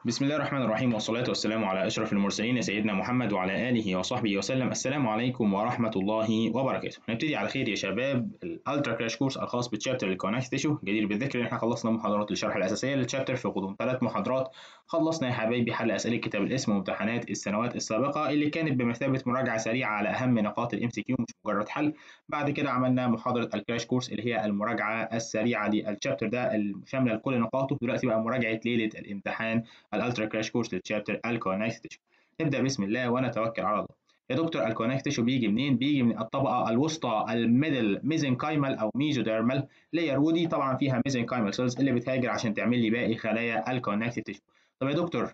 بسم الله الرحمن الرحيم والصلاة والسلام على أشرف المرسلين سيدنا محمد وعلى آله وصحبه وسلم السلام عليكم ورحمة الله وبركاته نبتدي على خير يا شباب الالترا كراش كورس الخاص بتشابتر الكونكت تيشو جدير بالذكر ان احنا خلصنا محاضرات الشرح الأساسية للتشابتر في غضون ثلاث محاضرات خلصنا يا حبايبي حل أسئلة كتاب الاسم وامتحانات السنوات السابقة اللي كانت بمثابة مراجعة سريعة على أهم نقاط الام سي كيو مش مجرد حل بعد كده عملنا محاضرة الكراش كورس اللي هي المراجعة السريعة للتشابتر ده الشاملة لكل نقاطه دلوقتي بقى مراجعة ليلة الامتحان الالترا كراش كورس للتشابتر الكونكت تيشو نبدا بسم الله ونتوكل على الله يا دكتور الكونكت تيشو بيجي منين بيجي من الطبقه الوسطى الميدل ميزنكايمال او ميزوديرمال لاير ودي طبعا فيها ميزنكايمال سيلز اللي بتهاجر عشان تعمل لي باقي خلايا الكونكت تيشو طب يا دكتور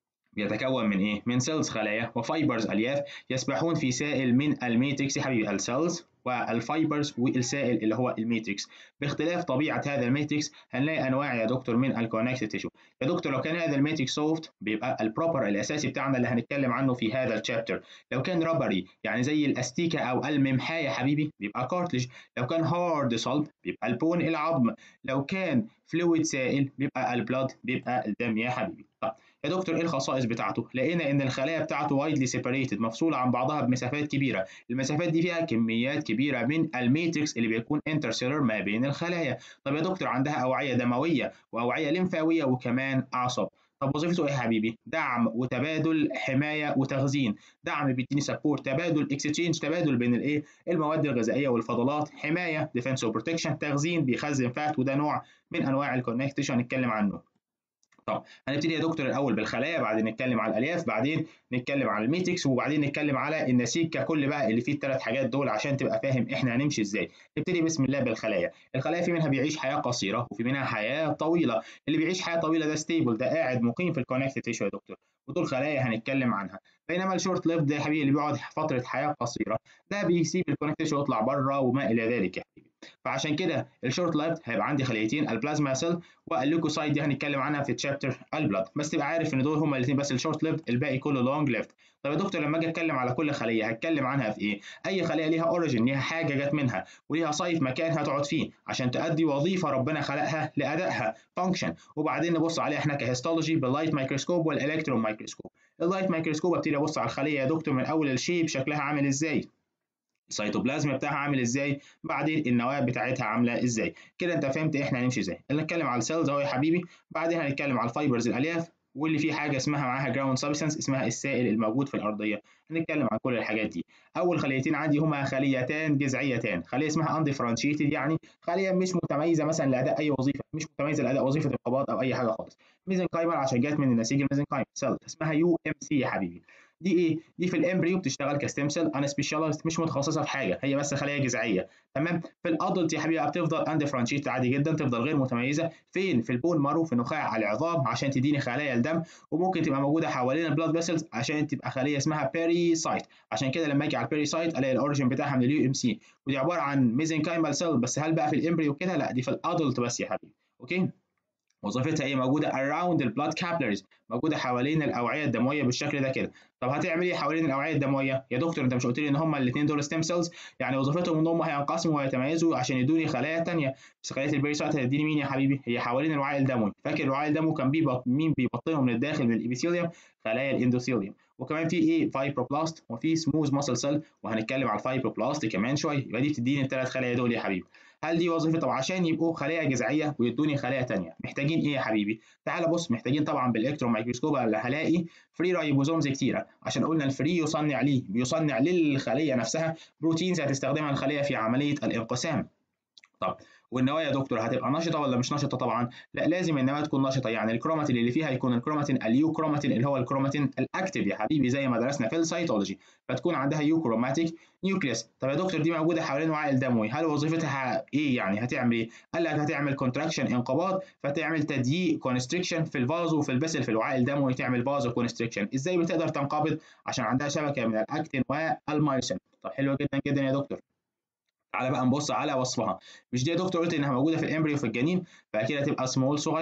بيتكون من ايه؟ من سيلز خلايا وفايبرز الياف يسبحون في سائل من الميتريكس يا حبيبي السيلز والفايبرز والسائل اللي هو الميتريكس باختلاف طبيعه هذا الميتريكس هنلاقي انواع يا دكتور من الكونكتد تيشو يا دكتور لو كان هذا الميتريكس سوفت بيبقى البروبر الاساسي بتاعنا اللي هنتكلم عنه في هذا الشابتر لو كان ربري يعني زي الاستيكه او الممحاه يا حبيبي بيبقى كارتلج لو كان هارد صلب بيبقى البون العظم لو كان فلويد سائل بيبقى البلاد بيبقى الدم يا حبيبي طب يا دكتور ايه الخصائص بتاعته؟ لقينا ان الخلايا بتاعته وايدلي سيبريتد مفصوله عن بعضها بمسافات كبيره، المسافات دي فيها كميات كبيره من الماتريكس اللي بيكون انترسيلر ما بين الخلايا، طب يا دكتور عندها اوعيه دمويه واوعيه لمفاويه وكمان اعصاب، طب وظيفته ايه يا حبيبي؟ دعم وتبادل حمايه وتخزين، دعم بيديني سبورت، تبادل اكستشينج تبادل بين الايه؟ المواد الغذائيه والفضلات، حمايه ديفنس وبروتكشن، تخزين بيخزن فات وده نوع من انواع الكونكتيشن هنتكلم عنه. طب هنبتدي يا دكتور الاول بالخلايا بعدين نتكلم على الالياف بعدين نتكلم على الميتكس وبعدين نتكلم على النسيج ككل بقى اللي فيه الثلاث حاجات دول عشان تبقى فاهم احنا هنمشي ازاي نبتدي بسم الله بالخلايا الخلايا في منها بيعيش حياه قصيره وفي منها حياه طويله اللي بيعيش حياه طويله ده ستيبل ده قاعد مقيم في الكونكتد تيشو يا دكتور ودول خلايا هنتكلم عنها بينما الشورت ليف ده يا حبيبي اللي بيقعد فتره حياه قصيره ده بيسيب الكونكتد تيشو يطلع بره وما الى ذلك يا حبيبي فعشان كده الشورت لايف هيبقى عندي خليتين البلازما سيل والليوكوسايت دي هنتكلم عنها في تشابتر البلاد بس تبقى عارف ان دول هما الاثنين بس الشورت ليفد الباقي كله لونج ليفد طب يا دكتور لما اجي اتكلم على كل خليه هتكلم عنها في ايه اي خليه ليها اوريجين ليها حاجه جت منها وليها سايت مكان هتقعد فيه عشان تؤدي وظيفه ربنا خلقها لادائها فانكشن وبعدين نبص عليها احنا كهيستولوجي باللايت مايكروسكوب والالكترون مايكروسكوب اللايت مايكروسكوب ابتدي ابص على الخليه يا دكتور من اول الشيب شكلها عامل ازاي السيتوبلازم بتاعها عامل ازاي بعدين النواه بتاعتها عامله ازاي كده انت فهمت احنا هنمشي ازاي نتكلم على السيلز اهو يا حبيبي بعدين هنتكلم على الفايبرز الالياف واللي فيه حاجه اسمها معاها جراوند سبستانس اسمها السائل الموجود في الارضيه هنتكلم عن كل الحاجات دي اول خليتين عندي هما خليتان جذعيتان خليه اسمها انديفرنشيتد يعني خليه مش متميزه مثلا لاداء اي وظيفه مش متميزه لاداء وظيفه القباض او اي حاجه خالص ميزنكايمر عشان جت من النسيج الميزنكايمر سيل اسمها يو ام سي يا حبيبي دي ايه؟ دي في الامبريو بتشتغل كستيم سيل انا سبيشاليست مش متخصصه في حاجه هي بس خلايا جذعيه تمام؟ في الادلت يا حبيبي بتفضل اندفرنشيت عادي جدا تفضل غير متميزه فين؟ في البون مارو في نخاع العظام عشان تديني خلايا الدم وممكن تبقى موجوده حوالين البلاد فيسلز عشان تبقى خليه اسمها بيريسايت عشان كده لما اجي على البيريسايت الاقي الاوريجن بتاعها من اليو ام سي ودي عباره عن ميزنكايمال سيل بس هل بقى في الامبريو كده؟ لا دي في الادلت بس يا حبيبي اوكي؟ وظيفتها ايه موجوده around البلاد capillaries موجوده حوالين الاوعيه الدمويه بالشكل ده كده طب هتعمل ايه حوالين الاوعيه الدمويه يا دكتور انت مش قلت لي ان هم الاثنين دول ستيم سيلز يعني وظيفتهم ان هم هينقسموا ويتميزوا عشان يدوني خلايا ثانيه بس خلايا البيريسايت هتديني مين يا حبيبي هي حوالين الوعي الدموي فاكر الوعي الدموي كان بيبط مين بيبطنه من الداخل من الابيثيليوم خلايا الاندوثيليوم وكمان في ايه فايبروبلاست وفي سموث ماسل سيل وهنتكلم على الفايبروبلاست كمان شويه يبقى دي بتديني الثلاث خلايا دول يا حبيبي هل دي وظيفه طب عشان يبقوا خلايا جذعيه ويدوني خلايا ثانيه محتاجين ايه يا حبيبي تعال بص محتاجين طبعا بالالكترون مايكروسكوب اللي هلاقي فري رايبوزومز كتيره عشان قلنا الفري يصنع ليه بيصنع للخليه نفسها بروتينز هتستخدمها الخليه في عمليه الانقسام طب والنواه يا دكتور هتبقى نشطه ولا مش نشطه طبعا لا لازم النواه تكون نشطه يعني الكروماتين اللي فيها يكون الكروماتين اليوكروماتين اللي هو الكروماتين الاكتيف يا حبيبي زي ما درسنا في السيتولوجي فتكون عندها يوكروماتيك نيوكليس طب يا دكتور دي موجوده حوالين الوعي الدموي هل وظيفتها ايه يعني هتعمل ايه قال لك هتعمل كونتراكشن انقباض فتعمل تضييق كونستريكشن في الفازو وفي البسل في الوعاء الدموي تعمل فازو كونستريكشن ازاي بتقدر تنقبض عشان عندها شبكه من الاكتين والمايسين طب حلو جدا جدا يا دكتور تعالى بقى نبص على وصفها مش دي يا دكتور قلت انها موجوده في الامبريو في الجنين فاكيد هتبقى سمول صغير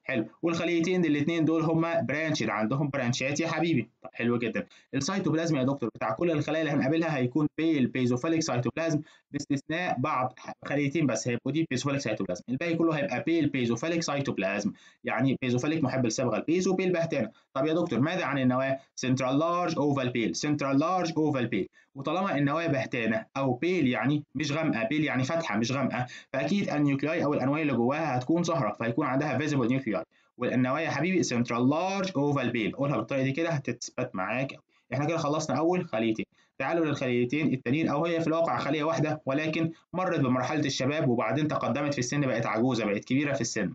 حلو والخليتين الاثنين دول هما برانشد عندهم برانشات يا حبيبي طب حلو جدا السيتوبلازم يا دكتور بتاع كل الخلايا اللي هنقابلها هيكون بيل بيزوفيليك سيتوبلازم باستثناء بعض خليتين بس هيبقوا دي بيزوفيليك سيتوبلازم الباقي كله هيبقى بيل بيزوفيليك سيتوبلازم يعني بيزوفيليك محب الصبغه البيزو بيل بهتانه طب يا دكتور ماذا عن النواه سنترال لارج اوفال بيل سنترال لارج اوفال بيل وطالما النواه بهتانه او بيل يعني مش غامقه بيل يعني فاتحه مش غامقه فاكيد النيوكلاي او الانواع اللي جواها هتكون ظاهره فهيكون عندها فيزيبل نيوكلاي والنواه يا حبيبي سنترال لارج اوفال بيل قولها بالطريقه دي كده هتثبت معاك احنا كده خلصنا اول خليتين تعالوا للخليتين التانيين او هي في الواقع خليه واحده ولكن مرت بمرحله الشباب وبعدين تقدمت في السن بقت عجوزه بقت كبيره في السن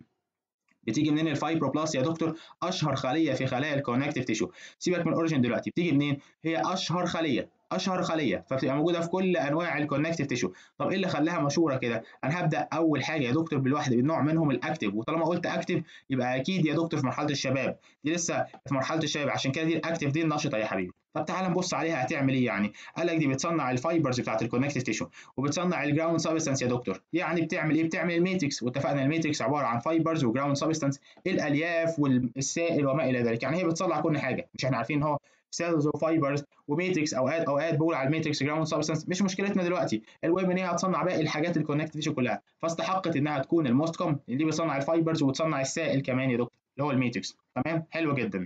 بتيجي منين الفايبروبلاست يا دكتور اشهر خليه في خلايا الكونكتيف تيشو سيبك من الاوريجن دلوقتي بتيجي منين هي اشهر خليه اشهر خليه فبتبقى موجوده في كل انواع الكونكتيف تيشو طب ايه اللي خلاها مشهوره كده انا هبدا اول حاجه يا دكتور بالواحده بالنوع منهم الاكتيف وطالما قلت اكتيف يبقى اكيد يا دكتور في مرحله الشباب دي لسه في مرحله الشباب عشان كده دي الاكتيف دي النشطه يا حبيبي طب تعال نبص عليها هتعمل ايه يعني قال لك دي بتصنع الفايبرز بتاعت الكونكتيف تيشو وبتصنع الجراوند سبستانس يا دكتور يعني بتعمل ايه بتعمل الميتريكس واتفقنا الميتريكس عباره عن فايبرز وجراوند سبستانس الالياف والسائل وما الى ذلك يعني هي بتصنع كل حاجه مش احنا عارفين هو سيلز وفايبرز وميتريكس اوقات اوقات بقول على الميتريكس جراوند سبستانس مش مشكلتنا دلوقتي المهم ان هي هتصنع باقي الحاجات الكونكتيف تيشو كلها فاستحقت انها تكون الموست كوم اللي بتصنع الفايبرز وتصنع السائل كمان يا دكتور اللي هو الميتريكس تمام حلو جدا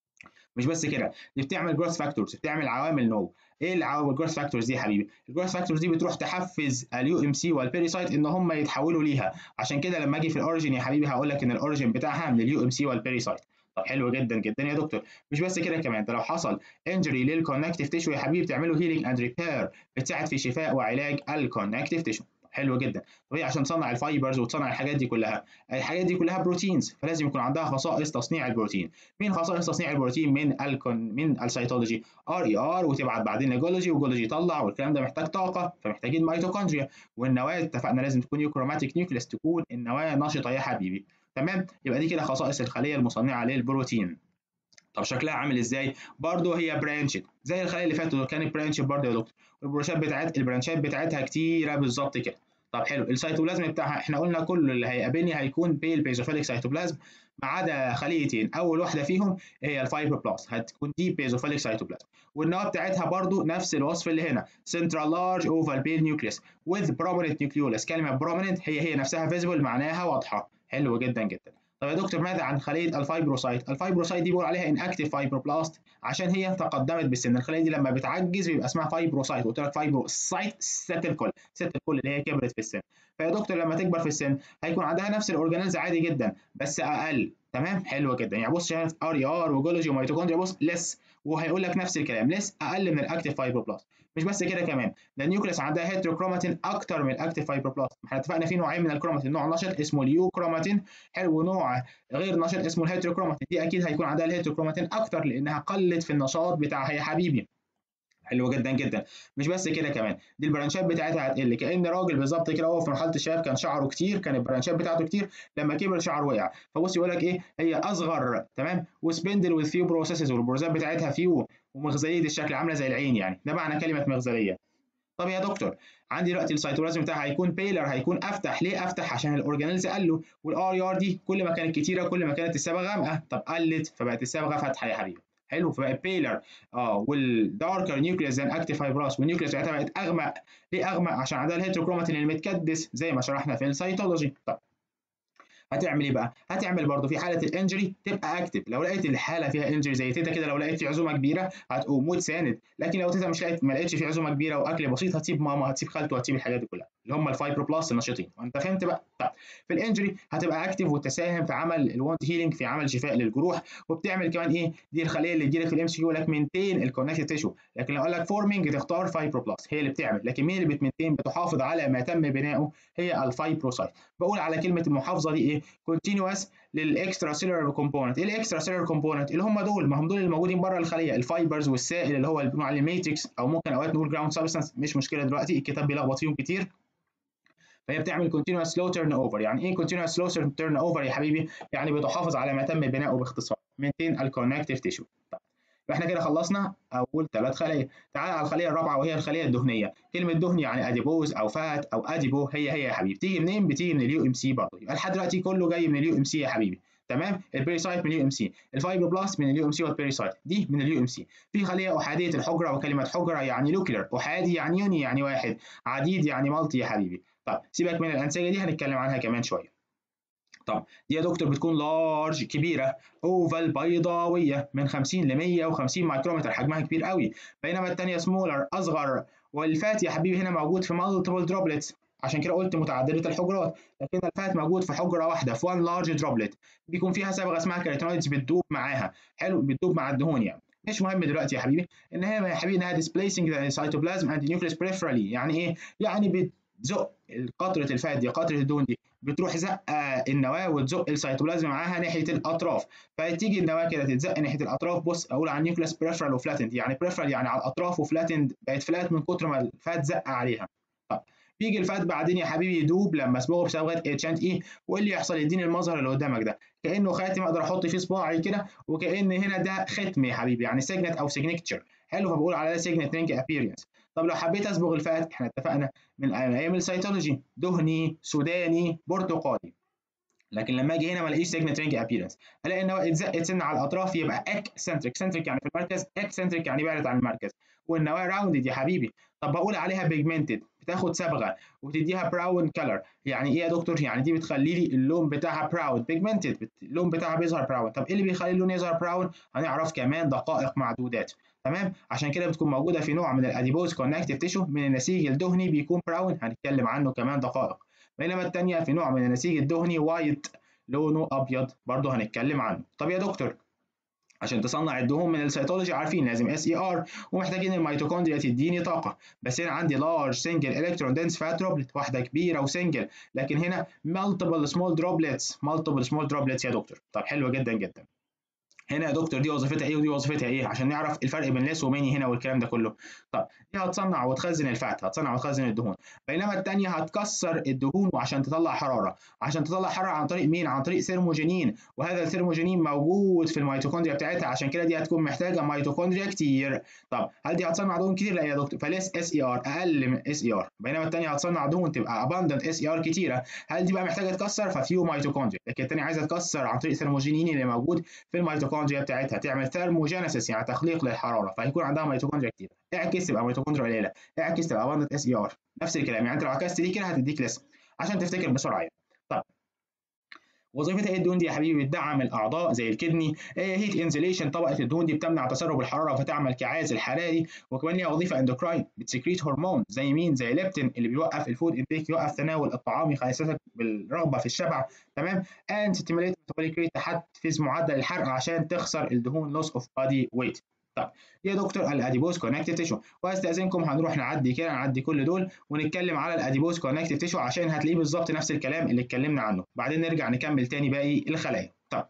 مش بس كده دي بتعمل جروث فاكتورز بتعمل عوامل نو ايه العوامل الجروث فاكتورز دي يا حبيبي الجروث فاكتورز دي بتروح تحفز اليو ام سي والبيريسايت ان هم يتحولوا ليها عشان كده لما اجي في الاوريجن يا حبيبي هقول لك ان الاوريجن بتاعها من اليو ام سي والبيريسايت طب حلو جدا جدا يا دكتور مش بس كده كمان ده لو حصل انجري للكونكتيف تيشو يا حبيبي بتعمله هيلينج اند ريبير بتساعد في شفاء وعلاج الكونكتيف تيشو حلو جدا طب هي عشان تصنع الفايبرز وتصنع الحاجات دي كلها الحاجات دي كلها بروتينز فلازم يكون عندها خصائص تصنيع البروتين مين خصائص تصنيع البروتين من الكون من السيتولوجي ار اي ار وتبعت بعدين لجولوجي وجولوجي يطلع والكلام ده محتاج طاقه فمحتاجين ميتوكوندريا والنواه اتفقنا لازم تكون يوكروماتيك نيوكليس تكون النواه نشطه يا حبيبي تمام يبقى دي كده خصائص الخليه المصنعه للبروتين طب شكلها عامل ازاي؟ برضه هي برانشد زي الخلايا اللي فاتت كانت برانشد برضه يا دكتور والبرانشات بتاعت البرانشات بتاعتها كتيره بالظبط كده طب حلو السيتوبلازم بتاعها احنا قلنا كل اللي هيقابلني هيكون بيل بيزوفيليك سيتوبلازم ما عدا خليتين اول واحده فيهم هي الفايبروبلاست هتكون دي بيزوفيليك سيتوبلازم والنواه بتاعتها برضو نفس الوصف اللي هنا سنترال لارج اوفال بيل نيوكليس with prominent nucleolus كلمه prominent هي هي نفسها فيزيبل معناها واضحه حلو جدا جدا طب يا دكتور ماذا عن خليه الفايبروسايت؟ الفايبروسايت دي بيقول عليها انكتيف فايبروبلاست عشان هي تقدمت بالسن، الخليه دي لما بتعجز بيبقى اسمها فايبروسايت، قلت لك فايبروسايت ست الكل، ست الكل اللي هي كبرت في السن. فيا دكتور لما تكبر في السن هيكون عندها نفس الاورجانيلز عادي جدا بس اقل، تمام؟ حلو جدا، يعني بص شايف ار اي ار وجولوجي وميتوكوندريا بص لس وهيقول لك نفس الكلام لس اقل من الاكتيف فايبروبلاست. مش بس كده كمان ده النيوكليس عندها هيتروكروماتين اكتر من الاكتيف فايبروبلاست احنا اتفقنا في نوعين من الكروماتين نوع نشط اسمه اليوكروماتين حلو ونوع غير نشط اسمه الهيتروكروماتين دي اكيد هيكون عندها الهيتروكروماتين اكتر لانها قلت في النشاط بتاعها يا حبيبي حلو جدا جدا مش بس كده كمان دي البرانشات بتاعتها هتقل كان راجل بالظبط كده هو في مرحله الشباب كان شعره كتير كان البرانشات بتاعته كتير لما كبر شعره وقع فبص يقول لك ايه هي اصغر تمام وسبندل وذ فيو بروسيسز والبروسيسات بتاعتها فيو ومغزليه الشكل عامله زي العين يعني ده معنى كلمه مغزليه طب يا دكتور عندي دلوقتي السيتوبلازم بتاعها هيكون بيلر هيكون افتح ليه افتح عشان الاورجانيلز قالوا والار ار دي كل ما كانت كتيره كل ما كانت الصبغه غامقه طب قلت فبقت الصبغه فاتحه يا حبيبي حلو فبقت بيلر اه والداركر نيوكليس ذان اكتيف فايبراس والنيوكليس بتاعتها بقت اغمق ليه اغمق عشان عندها الهيتروكروماتين المتكدس زي ما شرحنا في السيتولوجي طب هتعمل ايه بقى؟ هتعمل برضه في حاله الانجري تبقى اكتف لو لقيت الحاله فيها انجري زي تيتا كده لو لقيت في عزومه كبيره هتقوم وتساند لكن لو تيتا مش لقيت ما لقيتش في عزومه كبيره واكل بسيط هتسيب ماما هتسيب خالته هتسيب الحاجات دي كلها اللي هم الفايبروبلاست النشيطين وانت فهمت بقى طيب في الانجري هتبقى اكتف وتساهم في عمل الوند هيلينج في عمل شفاء للجروح وبتعمل كمان ايه دي الخليه اللي تجيلك في الام سي يقول لك مينتين الكونكتيف تيشو لكن لو قال لك فورمينج تختار فايبروبلاست هي اللي بتعمل لكن مين اللي بتمنتين بتحافظ على ما تم بناؤه هي الفايبروسايت بقول على كلمه المحافظه دي ايه كونتينوس للاكسترا سيلولار كومبوننت ايه الاكسترا سيلولار كومبوننت اللي هم دول ما هم دول اللي موجودين بره الخليه الفايبرز والسائل اللي هو اللي بنقول عليه ماتريكس او ممكن اوقات نقول جراوند سبستانس مش مشكله دلوقتي الكتاب بيلخبط فيهم كتير فهي بتعمل continuous slow turnover يعني ايه continuous slow turnover يا حبيبي يعني بتحافظ على ما تم بناؤه باختصار maintain الكونكتيف تيشو طيب احنا كده خلصنا اول ثلاث خلايا تعال على الخليه الرابعه وهي الخليه الدهنيه كلمه دهن يعني اديبوز او فات او اديبو هي هي يا حبيبي بتيجي منين بتيجي من اليو ام سي برضه يبقى لحد دلوقتي كله جاي من اليو ام سي يا حبيبي تمام البيريسايت من اليو ام سي الفايبروبلاست من اليو ام سي والبيريسايت دي من اليو ام سي في خليه احاديه الحجره وكلمه حجره يعني نوكلير احادي يعني يوني يعني واحد عديد يعني مالتي يا حبيبي طب سيبك من الانسجه دي هنتكلم عنها كمان شويه طب دي يا دكتور بتكون لارج كبيره اوفال بيضاويه من 50 ل 150 مايكرومتر حجمها كبير قوي بينما الثانيه سمولر اصغر والفات يا حبيبي هنا موجود في مالتيبل دروبلتس عشان كده قلت متعدده الحجرات لكن الفات موجود في حجره واحده في وان لارج دروبلت بيكون فيها صبغه اسمها كاريتينويدز بتدوب معاها حلو بتدوب مع الدهون يعني مش مهم دلوقتي يا حبيبي ان هي يا حبيبي انها displacing the cytoplasm and the nucleus peripherally يعني ايه يعني بتزق قطره الفات دي قطره الدهون دي بتروح زقه النواه وتزق السيتوبلازم معاها ناحيه الاطراف فتيجي النواه كده تتزق ناحيه الاطراف بص اقول على النيوكليس بريفرال وفلاتند يعني بريفرال يعني على الاطراف وفلاتند بقت فلات من كتر ما الفات زق عليها طب بيجي الفات بعدين يا حبيبي يدوب لما اصبغه بصبغه اتش اند اي وايه اللي يحصل يديني المظهر اللي قدامك ده كانه خاتم اقدر احط فيه صباعي كده وكان هنا ده ختم يا حبيبي يعني سيجنت او سيجنتشر حلو فبقول على ده سيجنت رينج ابيرينس طب لو حبيت اصبغ الفات احنا اتفقنا من ايام السيتولوجي دهني سوداني برتقالي لكن لما اجي هنا ما الاقيش سيجنت رينج ابيرنس الاقي ان هو اتزق سن على الاطراف يبقى اكسنتريك سنتريك يعني في المركز اكسنتريك يعني بعدت عن المركز والنواه راوندد يا حبيبي طب بقول عليها بيجمنتد بتاخد صبغه وبتديها براون كلر يعني ايه يا دكتور يعني دي بتخلي لي اللون بتاعها براون بيجمنتد اللون بتاعها بيظهر براون طب ايه اللي بيخلي اللون يظهر براون هنعرف كمان دقائق معدودات تمام عشان كده بتكون موجوده في نوع من الاديبوز كونكتيف تيشو من النسيج الدهني بيكون براون هنتكلم عنه كمان دقائق بينما الثانيه في نوع من النسيج الدهني وايت لونه ابيض برضه هنتكلم عنه طب يا دكتور عشان تصنع الدهون من السيتولوجي عارفين لازم اس اي ار ومحتاجين الميتوكوندريا تديني طاقه بس هنا عندي لارج سنجل الكترون دنس فات دروبلت واحده كبيره وسنجل لكن هنا مالتيبل سمول دروبلتس مالتيبل سمول دروبلتس يا دكتور طب حلو جدا جدا هنا يا دكتور دي وظيفتها ايه ودي وظيفتها ايه عشان نعرف الفرق بين ليس وميني هنا والكلام ده كله طب دي هتصنع وتخزن الفات هتصنع وتخزن الدهون بينما الثانيه هتكسر الدهون وعشان تطلع حراره عشان تطلع حراره عن طريق مين عن طريق ثيرموجينين وهذا الثيرموجينين موجود في الميتوكوندريا بتاعتها عشان كده دي هتكون محتاجه ميتوكوندريا كتير طب هل دي هتصنع دهون كتير لا يا دكتور فليس اس اي ار اقل من اس اي ار بينما الثانيه هتصنع دهون تبقى اباندنت اس اي ار كتيره هل دي بقى محتاجه تكسر ففيو ميتوكوندريا لكن الثانيه عايزه تكسر عن طريق ثيرموجينين اللي موجود في الميتوكوندريا بتاعتها تعمل ثيرموجينيسيس يعني تخليق للحراره فهيكون عندها ميتوكوندريا كتير اعكس تبقى ميتوكوندريا قليله اعكس تبقى اباندنت اس اي ار نفس الكلام يعني انت لو عكست دي كده هتديك لسه عشان تفتكر بسرعه يعني طب وظيفتها ايه الدهون دي يا حبيبي بتدعم الاعضاء زي الكدني هيت انزليشن طبقه الدهون دي بتمنع تسرب الحراره فتعمل كعازل حراري وكمان ليها وظيفه اندوكراين بتسكريت هرمون زي مين زي ليبتين اللي بيوقف الفود انتيك يوقف تناول الطعام يحسسك بالرغبه في الشبع تمام اند ستيميليت ميتابوليك ريت تحفز معدل الحرق عشان تخسر الدهون لوس اوف بادي ويت طب يا دكتور الاديبوز كونكتيف تيشو واستاذنكم هنروح نعدي كده نعدي كل دول ونتكلم على الاديبوز كونكتيف تيشو عشان هتلاقيه بالظبط نفس الكلام اللي اتكلمنا عنه بعدين نرجع نكمل تاني باقي الخلايا طب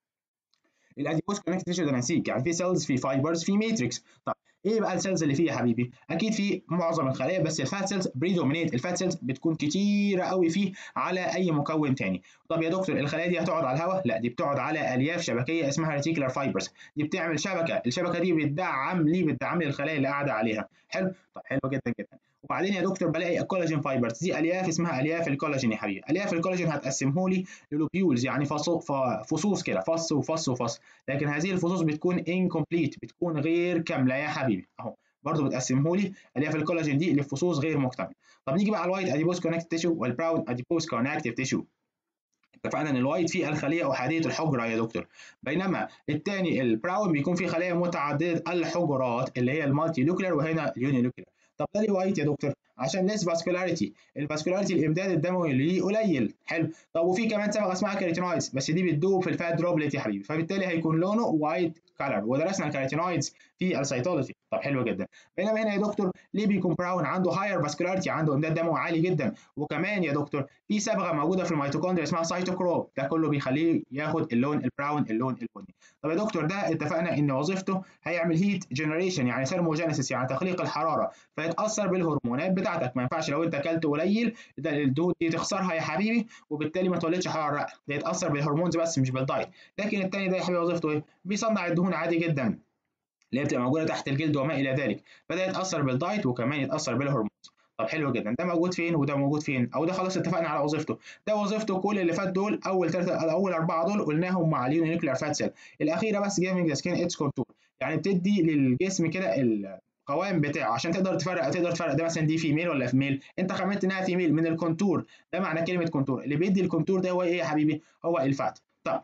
الاديبوز كونكتيف تيشو ده نسيج يعني في سيلز في فايبرز في ماتريكس طب ايه بقى السيلز اللي فيه يا حبيبي اكيد في معظم الخلايا بس الفات سيلز بريدومينيت الفات سيلز بتكون كتيره قوي فيه على اي مكون تاني طب يا دكتور الخلايا دي هتقعد على الهواء لا دي بتقعد على الياف شبكيه اسمها ريتيكولار فايبرز دي بتعمل شبكه الشبكه دي بتدعم لي بتدعم لي الخلايا اللي قاعده عليها حلو طب حلو جدا جدا وبعدين يا دكتور بلاقي الكولاجين فايبرز دي الياف اسمها الياف الكولاجين يا حبيبي الياف الكولاجين هتقسمه لي للوبيولز يعني فصوص كده فص وفص وفص لكن هذه الفصوص بتكون incomplete بتكون غير كامله يا حبيبي اهو برضه بتقسمه لي الياف الكولاجين دي لفصوص غير مكتمله طب نيجي بقى على الوايت اديبوز كونكتيف تيشو والبراون اديبوز كونكتيف تيشو اتفقنا ان الوايت فيه الخليه احاديه الحجره يا دكتور بينما الثاني البراون بيكون فيه خلايا متعدده الحجرات اللي هي المالتي نوكلير وهنا اليوني نوكلير طب ده ليه وايت يا دكتور عشان ليس فاسكولاريتي الفاسكولاريتي الامداد الدموي اللي ليه قليل حلو طب وفي كمان صبغه اسمها كاريتينويدز بس دي بتدوب في الفات دروبلت يا حبيبي فبالتالي هيكون لونه وايت كلر ودرسنا الكاريتينويدز في السيتولوجي طب حلو جدا بينما هنا يا دكتور ليه بيكون براون عنده هاير فاسكولاريتي عنده امداد دموي عالي جدا وكمان يا دكتور في صبغه موجوده في الميتوكوندريا اسمها سيتوكروم ده كله بيخليه ياخد اللون البراون اللون البني طب يا دكتور ده اتفقنا ان وظيفته هيعمل هيت جنريشن يعني ثيرموجينيسيس يعني تخليق الحراره فيتاثر بالهرمونات بتاعتك ما ينفعش لو انت اكلت قليل الدهون دي تخسرها يا حبيبي وبالتالي ما تولدش حراره لا ده يتاثر بالهرمونز بس مش بالدايت لكن التاني ده يا حبيبي وظيفته ايه بيصنع الدهون عادي جدا اللي هي بتبقى موجوده تحت الجلد وما الى ذلك فده يتاثر بالدايت وكمان يتاثر بالهرمونز طب حلو جدا ده موجود فين وده موجود فين او ده خلاص اتفقنا على وظيفته ده وظيفته كل اللي فات دول اول ثلاثه اول اربعه دول قلناهم مع اليونيكلير فات سيل الاخيره بس جيفنج ذا سكين اتس كونتور يعني بتدي للجسم كده القوام بتاعه عشان تقدر تفرق تقدر تفرق ده مثلا دي فيميل ولا فيميل انت خمنت انها فيميل من الكونتور ده معنى كلمه كونتور اللي بيدي الكونتور ده هو ايه يا حبيبي هو الفات طب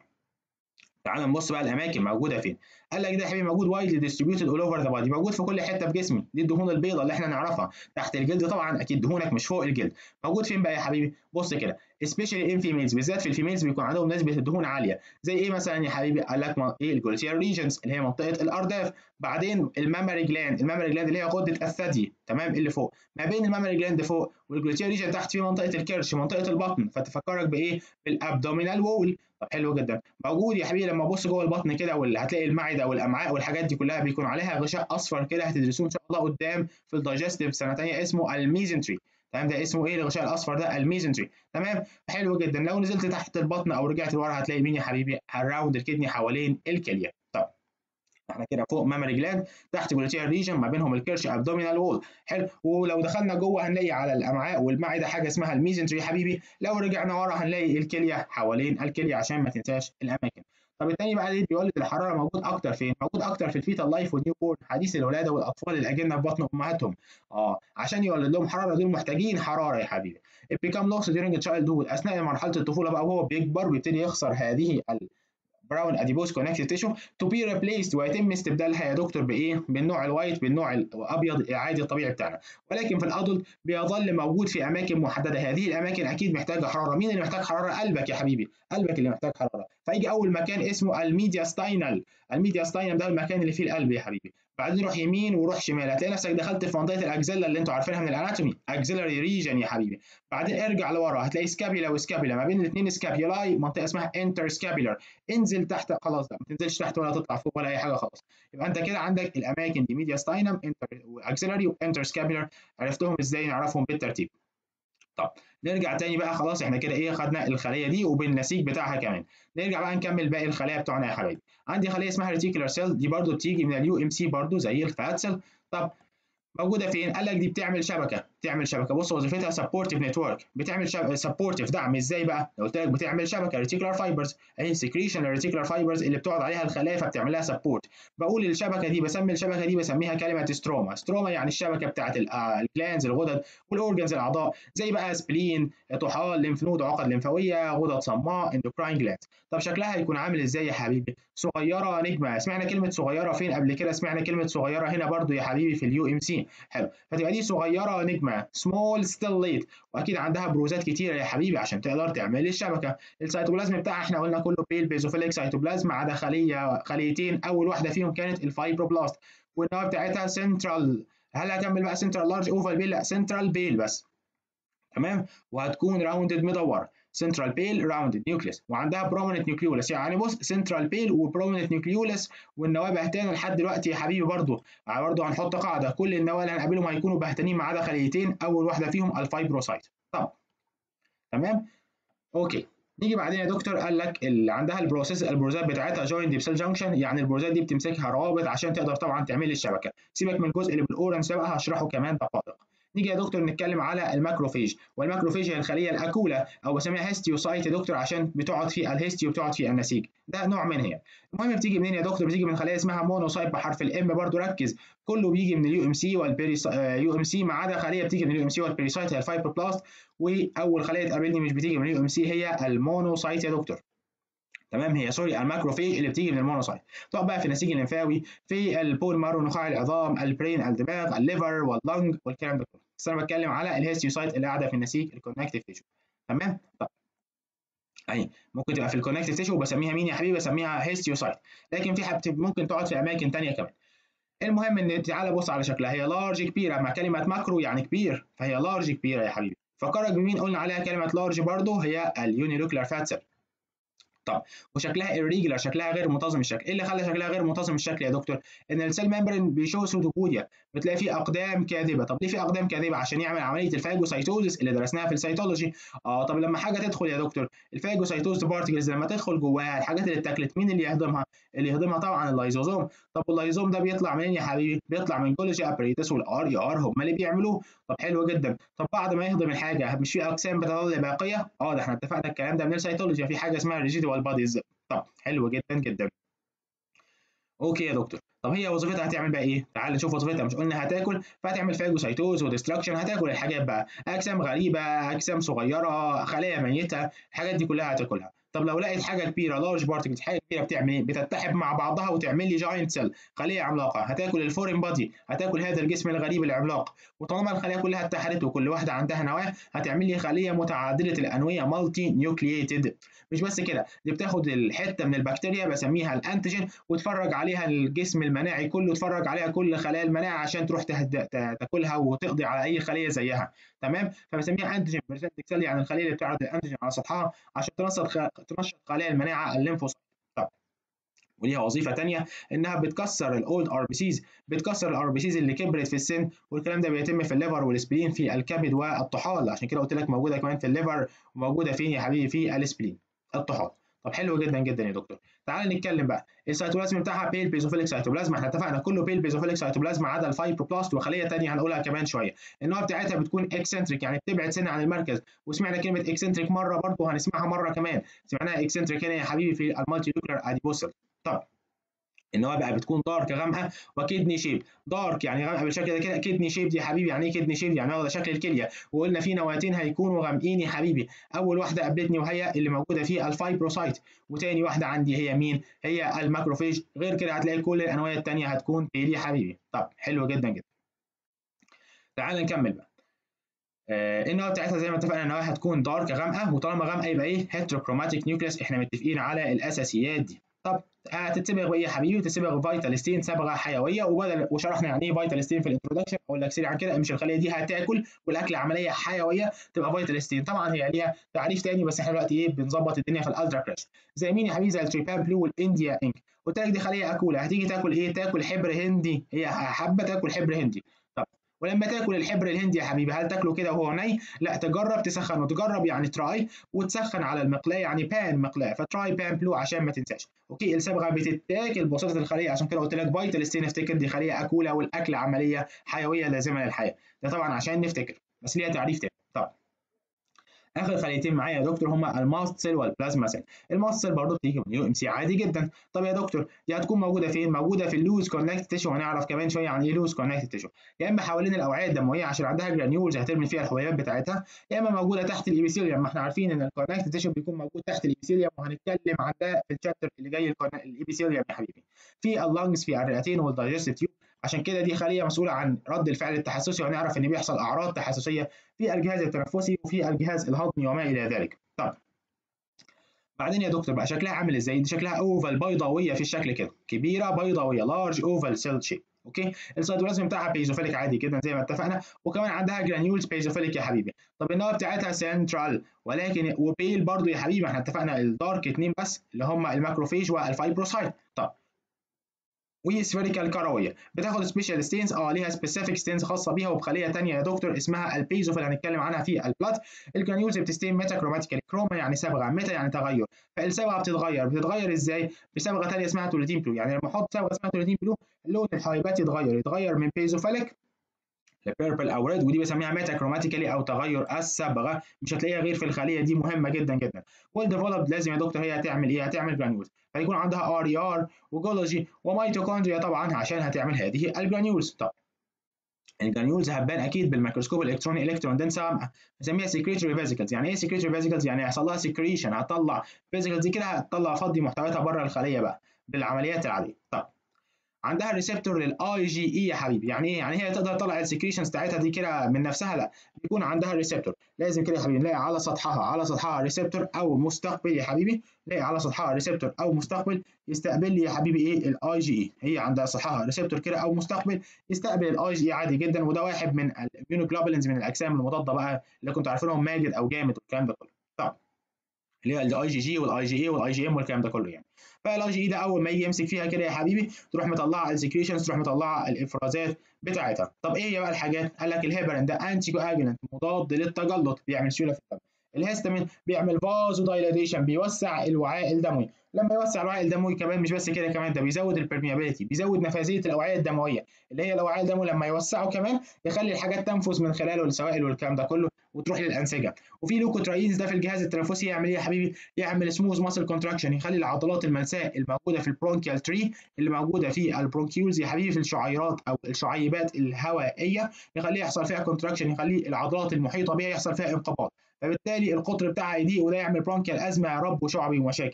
تعال نبص بقى الاماكن موجوده فين قال لك ده يا حبيبي موجود وايدلي ديستريبيوتد اول اوفر ذا بادي موجود في كل حته في جسمي دي الدهون البيضاء اللي احنا نعرفها تحت الجلد طبعا اكيد دهونك مش فوق الجلد موجود فين بقى يا حبيبي بص كده سبيشالي ان فيميلز بالذات في الفيميلز بيكون عندهم نسبه الدهون عاليه زي ايه مثلا يا حبيبي قال لك ايه الجلوتيال ريجنز اللي هي منطقه الارداف بعدين المامري جلاند المامري جلاند اللي هي غده الثدي تمام اللي فوق ما بين المامري جلاند فوق والجلوتيال ريجن تحت في منطقه الكرش منطقه البطن فتفكرك بايه بالابدومينال وول طب حلو جدا موجود يا حبيبي لما ابص جوه البطن كده واللي هتلاقي المعده والامعاء والحاجات دي كلها بيكون عليها غشاء اصفر كده هتدرسوه ان شاء الله قدام في الدايجستيف سنه ثانيه اسمه الميزنتري تمام ده اسمه ايه الغشاء الاصفر ده الميزنتري تمام حلو جدا لو نزلت تحت البطن او رجعت لورا هتلاقي مين يا حبيبي الراوند الكدني حوالين الكليه طب احنا كده فوق مامري جلاند تحت جلوتيال ريجن ما بينهم الكيرش ابدومينال وول حلو ولو دخلنا جوه هنلاقي على الامعاء والمعده حاجه اسمها الميزنتري يا حبيبي لو رجعنا ورا هنلاقي الكليه حوالين الكليه عشان ما تنساش الاماكن طب التاني بقى اللي بيولد الحراره موجود اكتر فين؟ موجود اكتر في الفيتال لايف والنيو بورن حديث الولاده والاطفال الاجنه في بطن امهاتهم اه عشان يولد لهم حراره دول محتاجين حراره يا حبيبي it become lost during childhood اثناء مرحله الطفوله بقى وهو بيكبر بيبتدي يخسر هذه براون اديبوز كونكتيف تيشو تو بي ريبليسد ويتم استبدالها يا دكتور بايه؟ بالنوع الوايت بالنوع الابيض العادي الطبيعي بتاعنا ولكن في الادلت بيظل موجود في اماكن محدده هذه الاماكن اكيد محتاجه حراره مين اللي محتاج حراره؟ قلبك يا حبيبي قلبك اللي محتاج حراره فيجي اول مكان اسمه الميديا ستاينال الميديا ستاينال ده المكان اللي فيه القلب يا حبيبي بعدين روح يمين وروح شمال هتلاقي نفسك دخلت في منطقه الاكزيلا اللي انتوا عارفينها من الاناتومي اكزيلاري ريجن يا حبيبي بعدين ارجع لورا هتلاقي سكابيلا وسكابيلا ما بين الاثنين سكابيولاي منطقه اسمها انتر سكابيلر انزل تحت خلاص ده ما تنزلش تحت ولا تطلع فوق ولا اي حاجه خالص يبقى انت كده عندك الاماكن دي ميديا ستاينم انتر واكزيلاري وانتر سكابيلر عرفتهم ازاي نعرفهم بالترتيب طب نرجع تاني بقى خلاص احنا كده ايه خدنا الخليه دي وبالنسيج بتاعها كمان نرجع بقى نكمل باقي الخلايا بتوعنا يا حبايبي عندي خليه اسمها ريتيكولار سيل دي برضو بتيجي من اليو ام سي برضو زي الفات سيل طب موجوده فين؟ قال لك دي بتعمل شبكه، بتعمل شبكه، بص وظيفتها سبورتيف نتورك، بتعمل سبورتيف دعم ازاي بقى؟ قلت لك بتعمل شبكه ريتيكولار فايبرز، اهي سكريشن الريتيكولار فايبرز اللي بتقعد عليها الخلايا فبتعمل لها سبورت، بقول الشبكه دي بسمي الشبكه دي بسميها كلمه ستروما، ستروما يعني الشبكه بتاعت الجلانز الغدد والاورجنز الاعضاء، زي بقى سبلين، طحال، ليمف نود، عقد لمفاويه، غدد صماء، اندوكراين جلاندز، طب شكلها هيكون عامل ازاي يا حبيبي؟ صغيره نجمه، سمعنا كلمه صغيره فين قبل كده؟ سمعنا كلمه صغيره هنا برضو يا حبيبي في اليو ام سي، حلو، فتبقى دي صغيره نجمه سمول ستيليت واكيد عندها بروزات كتيره يا حبيبي عشان تقدر تعمل الشبكه السيتوبلازم بتاعها احنا قلنا كله بيل بيزوفيليك سيتوبلازم ما عدا خليه خليتين اول واحده فيهم كانت الفايبروبلاست والنواه بتاعتها سنترال هل هكمل بقى سنترال لارج اوفال بيل لا سنترال بيل بس تمام وهتكون راوندد مدوره سنترال بيل راوندد نيوكليس وعندها بروميننت نيوكليولس يعني بص سنترال بيل وبروميننت نيوكليولس والنواه بهتانه لحد دلوقتي يا حبيبي برضو برضو هنحط قاعده كل النواه اللي هنقابلهم هيكونوا بهتانين ما عدا خليتين اول واحده فيهم الفايبروسايت طب تمام اوكي نيجي بعدين يا دكتور قال لك اللي عندها البروسيس البروزات بتاعتها جوينت بسيل جانكشن يعني البروزات دي بتمسكها روابط عشان تقدر طبعا تعمل الشبكه سيبك من الجزء اللي بالاورنج ده بقى هشرحه كمان دقائق نيجي يا دكتور نتكلم على الماكروفيج والماكروفيج هي الخليه الاكوله او بسميها هيستيوسايت يا دكتور عشان بتقعد في الهيستيو بتقعد في النسيج ده نوع منها يعني. المهم بتيجي منين يا دكتور بتيجي من خليه اسمها مونوسايت بحرف الام برضو ركز كله بيجي من اليو ام سي والبيريس يو ام سي ما عدا خليه بتيجي من اليو ام سي والبيريسايت هي الفايبروبلاست واول خليه تقابلني مش بتيجي من اليو ام سي هي المونوسايت يا دكتور تمام هي سوري الماكروفيج اللي بتيجي من المونوسايت تقعد بقى في النسيج الليمفاوي في البول مارو نخاع العظام البرين الدماغ الليفر واللنج والكلام ده كله بس انا بتكلم على الهيستيوسايت اللي قاعده في النسيج الكونكتيف تيشو تمام طب اهي ممكن تبقى في الكونكتيف تيشو بسميها مين يا حبيبي بسميها هيستيوسايت لكن في حب ممكن تقعد في اماكن ثانيه كمان المهم ان تعالى بص على شكلها هي لارج كبيره مع كلمه ماكرو يعني كبير فهي لارج كبيره يا حبيبي فكرك بمين قلنا عليها كلمه لارج برضو هي اليونيلوكلر فات سيل طب وشكلها irregular شكلها غير منتظم الشكل ايه اللي خلى شكلها غير منتظم الشكل يا دكتور ان السيل ممبرين بيشو سودوبوديا بتلاقي فيه اقدام كاذبه طب ليه في اقدام كاذبه عشان يعمل عمليه الفاجوسايتوزس اللي درسناها في السيتولوجي اه طب لما حاجه تدخل يا دكتور الفاجوسايتوز بارتكلز لما تدخل جواها الحاجات اللي اتاكلت مين اللي يهضمها اللي يهضمها طبعا اللايزوزوم طب واللايزوم ده بيطلع منين يا حبيبي بيطلع من جولجي ابريتس والار اي ار هم اللي بيعملوه طب حلو جدا طب بعد ما يهضم الحاجه مش في اجسام بتظل باقيه اه ده احنا اتفقنا الكلام ده من السيتولوجي في حاجه اسمها ريجيدوال باديز طب حلو جدا جدا اوكي يا دكتور طب هي وظيفتها هتعمل بقى ايه؟ تعال نشوف وظيفتها مش قلنا هتاكل فهتعمل فاجوسايتوز وديستراكشن هتاكل الحاجات بقى اجسام غريبه اجسام صغيره خلايا ميته الحاجات دي كلها هتاكلها طب لو لقيت حاجه كبيره لارج بارتكلز حاجه كبيره بتعمل ايه؟ بتتحد مع بعضها وتعمل لي جاينت سيل خليه عملاقه هتاكل الفورين بادي هتاكل هذا الجسم الغريب العملاق وطالما الخلايا كلها اتحدت وكل واحده عندها نواه هتعمل لي خليه متعدده الانويه مالتي نيوكلييتد مش بس كده دي بتاخد الحته من البكتيريا بسميها الانتيجين وتفرج عليها الجسم المناعي كله تفرج عليها كل خلايا المناعه عشان تروح تاكلها وتقضي على اي خليه زيها تمام فبسميها انتيجين بريزنتنج سيل يعني الخليه اللي بتعرض الانتيجين على سطحها عشان تنشط خ... تنشط خلايا المناعه الليمفوسايت طب وليها وظيفه ثانيه انها بتكسر الاولد ار بي سيز بتكسر الار بي سيز اللي كبرت في السن والكلام ده بيتم في الليفر والسبلين في الكبد والطحال عشان كده قلت لك موجوده كمان في الليفر وموجوده فين يا حبيبي في السبلين الطحال طب حلو جدا جدا يا دكتور تعال نتكلم بقى السيتوبلازم بتاعها بيل بيزوفيليك سيتوبلازم احنا اتفقنا كله بيل بيزوفيليك سيتوبلازم ما عدا الفايبروبلاست وخليه ثانيه هنقولها كمان شويه النوع بتاعتها بتكون اكسنتريك يعني بتبعد سنه عن المركز وسمعنا كلمه اكسنتريك مره برضه هنسمعها مره كمان سمعناها اكسنتريك هنا يا حبيبي في المالتي نيوكلير اديبوسل طب النواه بقى بتكون دارك غامقه وكدني شيب دارك يعني غامقه بالشكل ده كده كدني شيب دي يا حبيبي يعني ايه كدني شيب يعني واخده شكل الكليه وقلنا في نواتين هيكونوا غامقين يا حبيبي اول واحده قابلتني وهي اللي موجوده في الفايبروسايت وتاني واحده عندي هي مين هي الماكروفيج غير كده هتلاقي كل الانواع الثانيه هتكون بيلي يا حبيبي طب حلو جدا جدا تعال نكمل بقى آه النواه بتاعتها زي ما اتفقنا النواه هتكون دارك غامقه وطالما غامقه يبقى ايه هيتروكروماتيك نيوكليس احنا متفقين على الاساسيات دي طب هتتصبغ بايه يا حبيبي؟ تتصبغ فيتالستين صبغه حيويه وبدل وشرحنا يعني ايه فيتالستين في الانترودكشن اقول لك سريعا كده مش الخليه دي هتاكل والاكل عمليه حيويه تبقى فيتالستين طبعا هي ليها تعريف تاني بس احنا دلوقتي ايه بنظبط الدنيا في الالترا كراش زي مين يا حبيبي زي التريبان بلو والانديا انك قلت لك دي خليه اكوله هتيجي تاكل ايه؟ تاكل حبر هندي هي حابه تاكل حبر هندي طب ولما تاكل الحبر الهندي يا حبيبي هل تاكله كده وهو ني؟ لا تجرب تسخن وتجرب يعني تراي وتسخن على المقلاة يعني بان مقلاة فتراي بان بلو عشان ما تنساش. اوكي الصبغه بتتاكل بواسطه الخليه عشان كده قلت لك فيتال ستين افتكر دي خليه اكوله والاكل عمليه حيويه لازمه للحياه. ده طبعا عشان نفتكر بس ليها تعريف تاني. طب اخر خليتين معايا يا دكتور هما الماست سيل والبلازما سيل الماست سيل برضه بتيجي من يو ام سي عادي جدا طب يا دكتور دي هتكون موجوده فين موجوده في اللوز كونكت تيشو وهنعرف كمان شويه عن ايه لوز كونكت تيشو يا اما حوالين الاوعيه الدمويه عشان عندها جرانيولز هترمي فيها الحبيبات بتاعتها يا اما موجوده تحت الابيثيليوم ما احنا عارفين ان الكونكت تيشو بيكون موجود تحت الابيثيليوم وهنتكلم عن ده في الشابتر اللي جاي الابيثيليوم يا حبيبي في اللانجز في الرئتين والدايجستيف تيوب عشان كده دي خليه مسؤوله عن رد الفعل التحسسي وهنعرف ان بيحصل اعراض تحسسيه في الجهاز التنفسي وفي الجهاز الهضمي وما الى ذلك طب بعدين يا دكتور بقى شكلها عامل ازاي دي شكلها اوفال بيضاويه في الشكل كده كبيره بيضاويه لارج اوفال سيل شيب اوكي السيتوبلازم بتاعها بيزوفيليك عادي جدا زي ما اتفقنا وكمان عندها جرانيولز بيزوفيليك يا حبيبي طب النواه بتاعتها سنترال ولكن وبيل برضو يا حبيبي احنا اتفقنا الدارك اتنين بس اللي هم الماكروفيج والفايبروسايت طب وسفيريكال كرويه بتاخد سبيشال ستينز اه ليها سبيسيفيك ستينز خاصه بيها وبخليه ثانيه يا دكتور اسمها البيزوفيل هنتكلم عنها في البلاد الجرانيولز بتستين ميتا كروماتيكال كروما يعني صبغه ميتا يعني تغير فالصبغه بتتغير بتتغير ازاي بصبغه ثانيه اسمها توليدين بلو يعني لما احط صبغه اسمها توليدين بلو لون الحبيبات يتغير يتغير من بيزوفيليك لبيربل او ريد ودي بسميها ميتا كروماتيكالي او تغير الصبغه مش هتلاقيها غير في الخليه دي مهمه جدا جدا والديفلوبد لازم يا دكتور هي هتعمل ايه هتعمل جرانيولز فيكون عندها ار اي ار وجولوجي وميتوكوندريا طبعا عشان هتعمل هذه الجرانيولز طب الجرانيولز هتبان اكيد بالميكروسكوب الالكتروني الكترون دنس غامقه بنسميها سكريتوري فيزيكلز يعني ايه سكريتوري فيزيكلز يعني هيحصل لها سكريشن هتطلع فيزيكلز دي كده هتطلع فضي محتوياتها بره الخليه بقى بالعمليات العاديه طب عندها ريسبتور للاي جي اي يا حبيبي يعني ايه يعني هي تقدر تطلع السكريشنز بتاعتها دي كده من نفسها لا بيكون عندها ريسبتور لازم كده يا حبيبي نلاقي على سطحها على سطحها ريسبتور او مستقبل يا حبيبي نلاقي على سطحها ريسبتور او مستقبل يستقبل لي يا حبيبي ايه الاي جي اي هي عندها سطحها ريسبتور كده او مستقبل يستقبل الاي جي اي عادي جدا وده واحد من الاميونوجلوبولينز من الاجسام المضاده بقى اللي كنتوا عارفينهم ماجد او جامد والكلام ده كله طب اللي هي الاي جي جي والاي جي اي والاي جي ام والكلام ده كله يعني فالاي جي اي ده اول ما يجي يمسك فيها كده يا حبيبي تروح مطلعه السكريشنز تروح مطلعه الافرازات بتاعتها طب ايه هي بقى الحاجات قال لك الهيبرين ده انتي كواجولانت مضاد للتجلط بيعمل سيوله في الدم الهيستامين بيعمل فازو دايلاتيشن بيوسع الوعاء الدموي لما يوسع الوعاء الدموي كمان مش بس كده كمان ده بيزود البرميابيليتي بيزود نفاذيه الاوعيه الدمويه اللي هي الاوعيه الدموي لما يوسعه كمان يخلي الحاجات تنفذ من خلاله السوائل والكلام ده كله وتروح للانسجه وفي لوكوتراينز ده في الجهاز التنفسي يعمل ايه يا حبيبي يعمل سموث ماسل كونتراكشن يخلي العضلات الملساء الموجوده في البرونكيال تري اللي موجوده في البرونكيولز يا حبيبي في الشعيرات او الشعيبات الهوائيه يخليه يحصل فيها كونتراكشن يخلي العضلات المحيطه بها يحصل فيها انقباض فبالتالي القطر بتاعها يضيق وده يعمل برونكيال ازمه يا رب وشعبي ومشاكل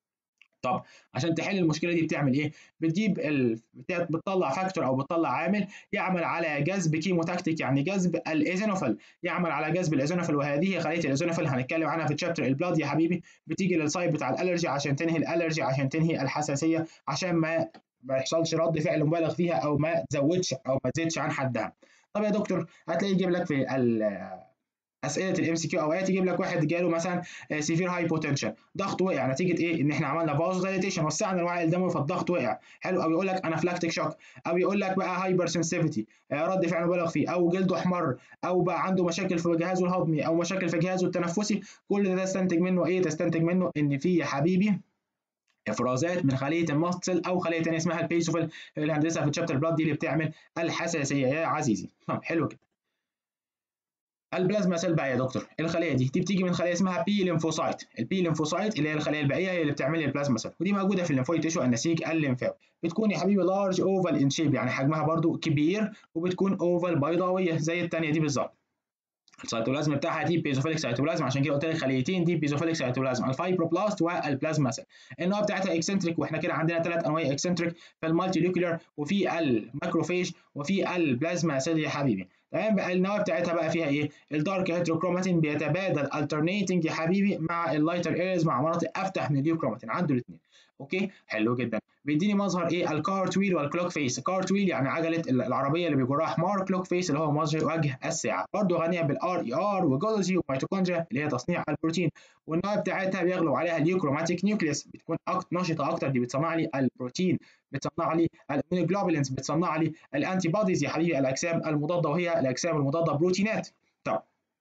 طب عشان تحل المشكله دي بتعمل ايه؟ بتجيب ال... بتطلع فاكتور او بتطلع عامل يعمل على جذب كيموتاكتيك يعني جذب الايزينوفيل يعمل على جذب الايزينوفيل وهذه خليه الايزينوفيل هنتكلم عنها في تشابتر البلاد يا حبيبي بتيجي للسايد بتاع الالرجي عشان تنهي الالرجي عشان تنهي الحساسيه عشان ما ما يحصلش رد فعل مبالغ فيها او ما تزودش او ما تزيدش عن حدها. طب يا دكتور هتلاقي يجيب لك في اسئله الام سي كيو اوقات يجيب لك واحد جاله مثلا سيفير هايبوتنشن ضغط وقع نتيجه ايه ان احنا عملنا فازو دايليتيشن وسعنا الوعي الدموي فالضغط وقع حلو او يقول لك انافلاكتيك شوك او يقول لك بقى هايبر سنسيفيتي رد فعل مبالغ فيه او جلده احمر او بقى عنده مشاكل في جهازه الهضمي او مشاكل في جهازه التنفسي كل ده تستنتج منه ايه تستنتج منه ان في يا حبيبي افرازات من خليه المفصل او خليه ثانيه اسمها البيسوفيل اللي هندرسها في الشابتر بلاد دي اللي بتعمل الحساسيه يا عزيزي حلو كده البلازما سيل بقى يا دكتور الخليه دي دي بتيجي من خليه اسمها بي ليمفوسايت البي ليمفوسايت اللي هي الخليه الباقيه هي اللي بتعمل لي البلازما سيل ودي موجوده في الليمفويد تيشو النسيج الليمفاوي بتكون يا حبيبي لارج اوفال ان شيب يعني حجمها برضو كبير وبتكون اوفال بيضاويه زي الثانيه دي بالظبط السيتوبلازم بتاعها دي بيزوفيليك سيتوبلازم عشان كده قلت لك خليتين دي بيزوفيليك سيتوبلازم الفايبروبلاست والبلازما سيل النوع بتاعتها اكسنتريك واحنا كده عندنا ثلاث انواع اكسنتريك في المالتي ليوكولار وفي الماكروفيج وفي البلازما سيل يا حبيبي تمام بقى النواه بتاعتها بقى فيها ايه؟ الدارك هيتروكروماتين بيتبادل الترنيتنج يا حبيبي مع اللايتر ايرز مع مناطق افتح من اليوكروماتين عنده الاثنين اوكي حلو جدا بيديني مظهر ايه الكارت ويل والكلوك فيس الكارت ويل يعني عجله العربيه اللي بيجرها حمار كلوك فيس اللي هو مظهر وجه الساعه برضه غنيه بالار اي ار وجولوجي وميتوكوندريا اللي هي تصنيع البروتين والنواه بتاعتها بيغلب عليها اليوكروماتيك نيوكليس بتكون أكتر نشطه اكتر دي بتصنع لي البروتين بتصنع لي الاميونوجلوبولينز بتصنع لي الانتي بوديز يا حبيبي الاجسام المضاده وهي الاجسام المضاده بروتينات طب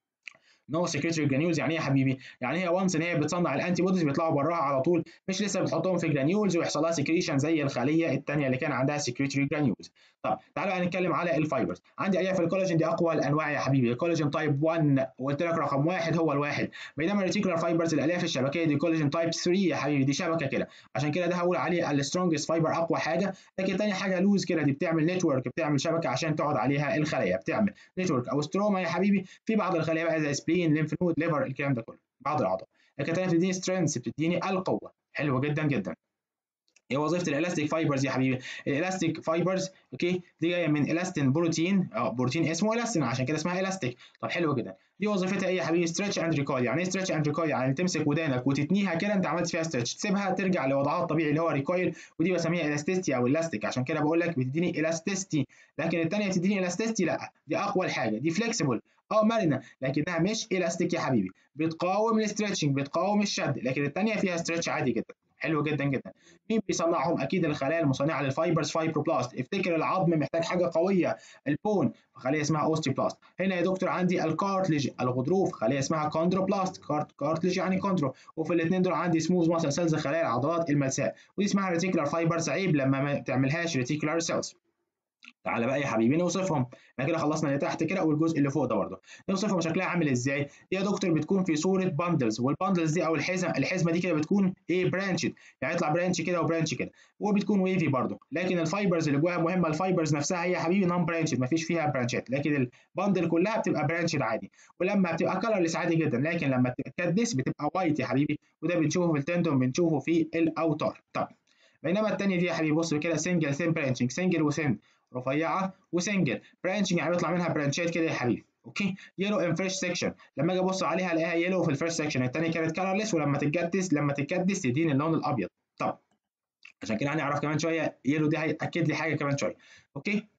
نو سكريتري جرانيولز يعني ايه يا حبيبي؟ يعني هي وانس ان هي بتصنع الانتي بوديز بيطلعوا براها على طول مش لسه بتحطهم في جرانيولز ويحصل لها سكريشن زي الخليه الثانيه اللي كان عندها سكريتري جرانيولز. طب تعالوا بقى نتكلم على الفايبرز، عندي الياف الكولاجين دي اقوى الانواع يا حبيبي، الكولاجين تايب 1 وقلت لك رقم واحد هو الواحد، بينما الريتيكولار فايبرز الالياف الشبكيه دي كولاجين تايب 3 يا حبيبي دي شبكه كده، عشان كده ده هقول عليه السترونجست فايبر اقوى حاجه، لكن ثاني حاجه لوز كده دي بتعمل نتورك بتعمل شبكه عشان تقعد عليها الخلايا، بتعمل نتورك او ستروما يا حبيبي في بعض الخلايا بقى زي سبلين ليمف نود ليفر الكلام ده كله بعض الاعضاء لكن تاني بتديني سترينث بتديني القوه حلوه جدا جدا ايه وظيفه الالاستيك فايبرز يا حبيبي الالاستيك فايبرز اوكي دي جايه من الاستين بروتين اه بروتين اسمه الاستين عشان كده اسمها الاستيك طب حلو جدا دي وظيفتها ايه يا حبيبي ستريتش اند ريكول يعني ايه ستريتش اند ريكول يعني تمسك ودانك وتتنيها كده انت عملت فيها ستريتش تسيبها ترجع لوضعها الطبيعي اللي هو ريكويل ودي بسميها الاستيستي او الاستيك عشان كده بقول لك بتديني الاستيستي لكن الثانيه بتديني الاستيستي لا دي اقوى حاجه دي فليكسيبل اه مرنه لكنها مش الاستيك يا حبيبي بتقاوم الاسترتشنج بتقاوم الشد لكن الثانيه فيها ستريتش عادي جدا حلو جدا جدا مين بيصنعهم اكيد الخلايا المصنعه للفايبرز فايبروبلاست افتكر العظم محتاج حاجه قويه البون خليه اسمها اوستيوبلاست هنا يا دكتور عندي الكارتليج الغضروف خليه اسمها كوندروبلاست كارت كارتليج يعني كوندرو وفي الاثنين دول عندي سموث ماسل سيلز خلايا العضلات الملساء ودي اسمها ريتيكولار فايبرز عيب لما ما تعملهاش ريتيكولار سيلز تعالى بقى يا حبيبي نوصفهم احنا كده خلصنا اللي تحت كده والجزء اللي فوق ده برضه نوصفهم شكلها عامل ازاي دي يا دكتور بتكون في صوره باندلز والباندلز دي او الحزمه الحزمه دي كده بتكون ايه برانشد يعني يطلع برانش كده وبرانش كده وبتكون ويفي برضه لكن الفايبرز اللي جواها مهمه الفايبرز نفسها هي يا حبيبي نون برانشد مفيش فيها برانشات لكن الباندل كلها بتبقى برانشد عادي ولما بتبقى كلرلس عادي جدا لكن لما تتكدس بتبقى وايت يا حبيبي وده بنشوفه في التندون بنشوفه في الاوتار طب بينما الثانيه دي يا حبيبي بص كده سنجل سين برانشنج سنجل وسن رفيعه وسنجل برانشنج يعني بيطلع منها برانشات كده يا حبيبي اوكي يلو ان فريش سيكشن لما اجي ابص عليها الاقيها يلو في الفريش سيكشن الثانيه كانت كلرلس ولما تتجدس لما تتجدس تديني اللون الابيض طب عشان كده هنعرف كمان شويه يلو دي هياكد لي حاجه كمان شويه اوكي طب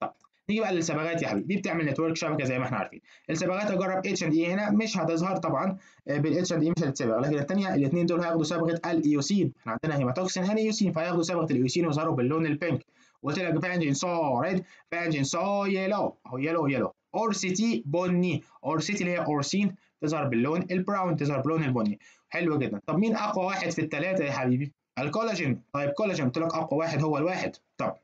نيجي بقى للصبغات يا حبيبي دي بتعمل نتورك شبكه زي ما احنا عارفين الصبغات اجرب اتش اند اي هنا مش هتظهر طبعا بالاتش اند اي مش هتتصبغ لكن الثانيه الاثنين دول هياخدوا صبغه الايوسين احنا عندنا هيماتوكسين هنا ايوسين فهياخدوا صبغه الايوسين ويظهروا باللون البينك قلت لك فانجين سو ريد فانجين سو يلو اهو يلو يلو اورسيتي بني اورسيتي اللي هي اورسين تظهر باللون البراون تظهر باللون البني حلو جدا طب مين اقوى واحد في الثلاثه يا حبيبي الكولاجين طيب كولاجين قلت لك اقوى واحد هو الواحد طب